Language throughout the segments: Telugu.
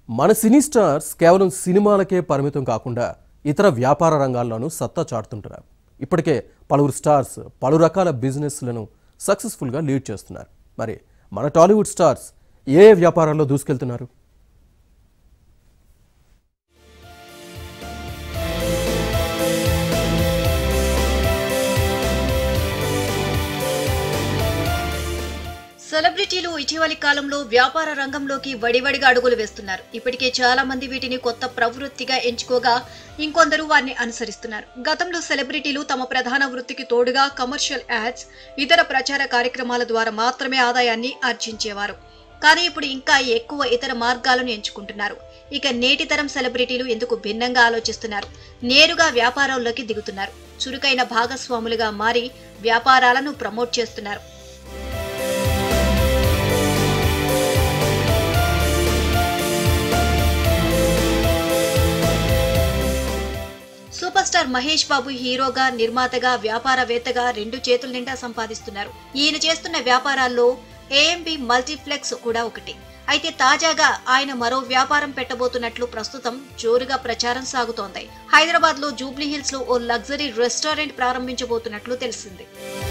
మన సినీ స్టార్స్ కేవలం సినిమాలకే పరిమితం కాకుండా ఇతర వ్యాపార రంగాల్లోనూ సత్తా చాటుతుంటున్నారు ఇప్పటికే పలువురు స్టార్స్ పలు రకాల బిజినెస్లను సక్సెస్ఫుల్గా లీడ్ చేస్తున్నారు మరి మన టాలీవుడ్ స్టార్స్ ఏ ఏ వ్యాపారాల్లో దూసుకెళ్తున్నారు సెలబ్రిటీలు ఇటీవలి కాలంలో వ్యాపార రంగంలోకి వడివడిగా అడుగులు వేస్తున్నారు ఇప్పటికే చాలా మంది వీటిని కొత్త ప్రవృత్తిగా ఎంచుకోగా ఇంకొందరు వారిని అనుసరిస్తున్నారు గతంలో సెలబ్రిటీలు తమ ప్రధాన వృత్తికి తోడుగా కమర్షియల్ యాడ్స్ ఇతర ప్రచార కార్యక్రమాల ద్వారా మాత్రమే ఆదాయాన్ని ఆర్జించేవారు కానీ ఇప్పుడు ఇంకా ఎక్కువ ఇతర మార్గాలను ఎంచుకుంటున్నారు ఇక నేటి తరం సెలబ్రిటీలు ఎందుకు భిన్నంగా ఆలోచిస్తున్నారు నేరుగా వ్యాపారంలోకి దిగుతున్నారు చురుకైన భాగస్వాములుగా మారి వ్యాపారాలను ప్రమోట్ చేస్తున్నారు సూపర్ స్టార్ మహేష్ బాబు హీరోగా నిర్మాతగా వ్యాపారవేత్తగా రెండు చేతుల నిండా సంపాదిస్తున్నారు ఈయన చేస్తున్న వ్యాపారాల్లో ఏఎంబి మల్టీప్లెక్స్ కూడా ఒకటి అయితే తాజాగా ఆయన మరో వ్యాపారం పెట్టబోతున్నట్లు ప్రస్తుతం జోరుగా ప్రచారం సాగుతోంది హైదరాబాద్ లో జూబ్లీ హిల్స్ లో ఓ లగ్జరీ రెస్టారెంట్ ప్రారంభించబోతున్నట్లు తెలిసింది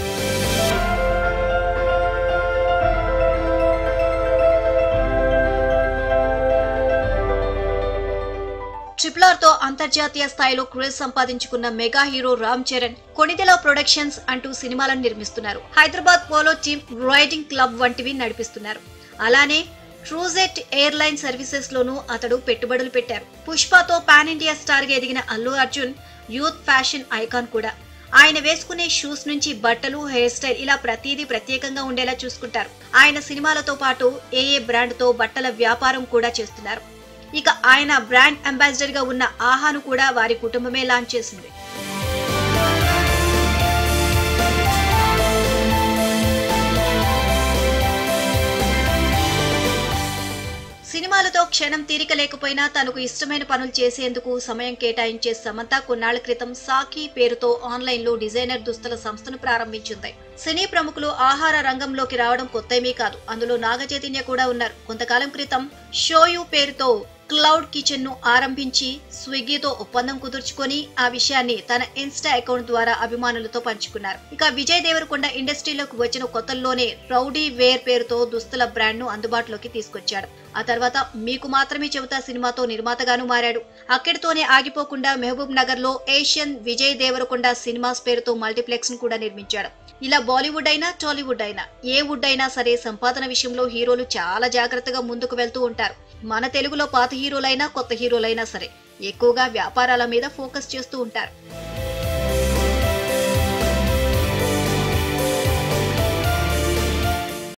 ట్రిపుల్ ఆర్ తో అంతర్జాతీయ స్థాయిలో క్రేజ్ సంపాదించుకున్న mega hero Ram Charan Konidela productions అంటూ సినిమాలను నిర్మిస్తున్నారు Hyderabad polo team riding club వంటివి నడిపిస్తున్నారు అలానే ట్రూజెట్ ఎయిర్లైన్ సర్వీసెస్ లోనూ అతడు పెట్టుబడులు పెట్టారు పుష్పతో పాన్ ఇండియా స్టార్ గా ఎదిగిన Allu Arjun youth fashion icon కూడా ఆయన వేసుకునే షూస్ నుంచి బట్టలు హెయిర్ స్టైల్ ఇలా ప్రతిదీ ప్రత్యేకంగా ఉండేలా చూసుకుంటారు ఆయన సినిమాలతో పాటు ఏ ఏ బ్రాండ్ తో బట్టల వ్యాపారం కూడా చేస్తున్నారు ఇక ఆయన బ్రాండ్ అంబాసిడర్ గా ఉన్న ఆహాను కూడా వారి కుటుంబమే లాంచ్ చేసింది సినిమాలతో క్షణం తీరిక లేకపోయినా తనకు ఇష్టమైన పనులు చేసేందుకు సమయం కేటాయించే సమంత కొన్నాళ్ల క్రితం సాకి పేరుతో ఆన్లైన్ లో డిజైనర్ దుస్తుల సంస్థను ప్రారంభించింది సినీ ప్రముఖులు ఆహార రంగంలోకి రావడం కొత్తమీ కాదు అందులో నాగ చైతన్య కూడా ఉన్నారు కొంతకాలం క్రితం షోయు పేరుతో క్లౌడ్ కిచెన్ ను ఆరంభించి స్విగ్గీతో ఒప్పందం కుదుర్చుకొని ఆ విషయాన్ని తన ఇన్స్టా అకౌంట్ ద్వారా అభిమానులతో పంచుకున్నారు ఇక విజయ్ దేవరకొండ ఇండస్ట్రీలోకి వచ్చిన కొత్తల్లోనే రౌడీ వేర్ పేరుతో దుస్తుల బ్రాండ్ ను అందుబాటులోకి తీసుకొచ్చాడు ఆ తర్వాత మీకు మాత్రమే చెబుతా సినిమాతో నిర్మాతగాను మారాడు అక్కడితోనే ఆగిపోకుండా మహబూబ్ నగర్ లో ఏషియన్ విజయ్ దేవరకొండ సినిమాస్ పేరుతో మల్టీప్లెక్స్ ను కూడా నిర్మించాడు ఇలా బాలీవుడ్ అయినా టాలీవుడ్ అయినా ఏ వుడ్ అయినా సరే సంపాదన విషయంలో హీరోలు చాలా జాగ్రత్తగా ముందుకు వెళ్తూ ఉంటారు మన తెలుగులో పాత హీరోలైనా కొత్త హీరోలైనా సరే ఎక్కువగా వ్యాపారాల మీద ఫోకస్ చేస్తూ ఉంటారు